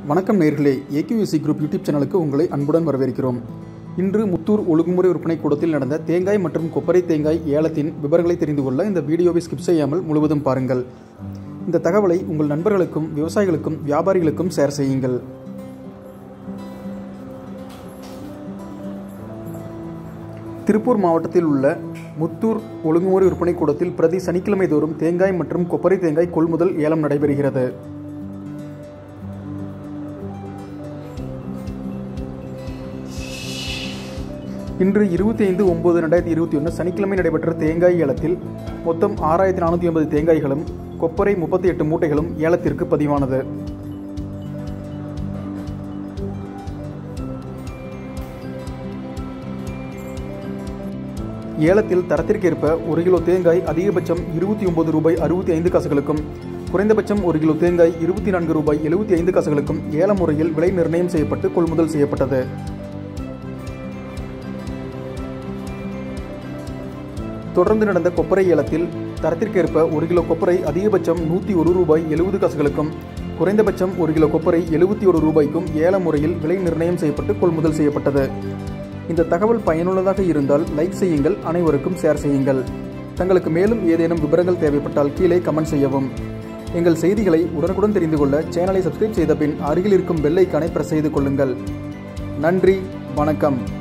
வணக்கம் நேர்களே AQSC group YouTube சேனலுக்கு உங்களை அன்புடன் வரவேற்கிறோம் இன்று முத்தூர் ஒழுங்குமுறை விற்பனை கூடத்தில் நடந்த தேங்காய் மற்றும் கொப்பரை தேங்காய் ஏலத்தின் விவரங்களை தெரிந்து கொள்ள இந்த வீடியோவை ஸ்கிப் செய்யாமல் முழுவதும் பாருங்கள் இந்த தகவலை உங்கள் நண்பர்களுக்கும் விவசாயிகளுக்கும் வியாபாரிகளுக்கும் ஷேர் செய்யுங்கள் திருப்பூர் மாவட்டத்தில் உள்ள முத்தூர் ஒழுங்குமுறை விற்பனை கூடத்தில் பிரதி சனிக்கிழமை தோறும் தேங்காய் மற்றும் கொப்பரை தேங்காய் கொள்முதல் ஏலம் நடைபெறுகிறது இன்று இருபத்தி ஐந்து ஒன்பது ரெண்டாயிரத்தி இருபத்தி ஒன்று சனிக்கிழமை நடைபெற்ற தேங்காய் ஏலத்தில் மொத்தம் ஆறாயிரத்தி நானூற்றி ஐம்பது தேங்காய்களும் கொப்பரை முப்பத்தி எட்டு மூட்டைகளும் ஏலத்திற்கு பதிவானது ஏலத்தில் தரத்திற்கேற்ப ஒரு கிலோ தேங்காய் அதிகபட்சம் இருபத்தி ஒன்பது ரூபாய் அறுபத்தி ஐந்து காசுகளுக்கும் குறைந்தபட்சம் ஒரு கிலோ தேங்காய் இருபத்தி நான்கு ரூபாய் எழுபத்தி ஐந்து காசுகளுக்கும் ஏல முறையில் விலை நிர்ணயம் செய்யப்பட்டு கொள்முதல் செய்யப்பட்டது தொடர்ந்து நடந்த கொப்பரை ஏலத்தில் தரத்திற்கேற்ப ஒரு கிலோ கொப்பரை அதிகபட்சம் நூற்றி ஒரு ரூபாய் எழுபது காசுகளுக்கும் குறைந்தபட்சம் ஒரு கிலோ கொப்பரை எழுபத்தி ஒரு ரூபாய்க்கும் ஏல முறையில் விலை நிர்ணயம் செய்யப்பட்டு கொள்முதல் செய்யப்பட்டது இந்த தகவல் பயனுள்ளதாக இருந்தால் லைக் செய்யுங்கள் அனைவருக்கும் ஷேர் செய்யுங்கள் தங்களுக்கு மேலும் ஏதேனும் விவரங்கள் தேவைப்பட்டால் கீழே கமெண்ட் செய்யவும் எங்கள் செய்திகளை உடனுக்குடன் தெரிந்து கொள்ள சேனலை சப்ஸ்கிரைப் செய்த பின் அருகில் இருக்கும் பெல் ஐக்கானை பிரஸ் செய்து கொள்ளுங்கள் நன்றி வணக்கம்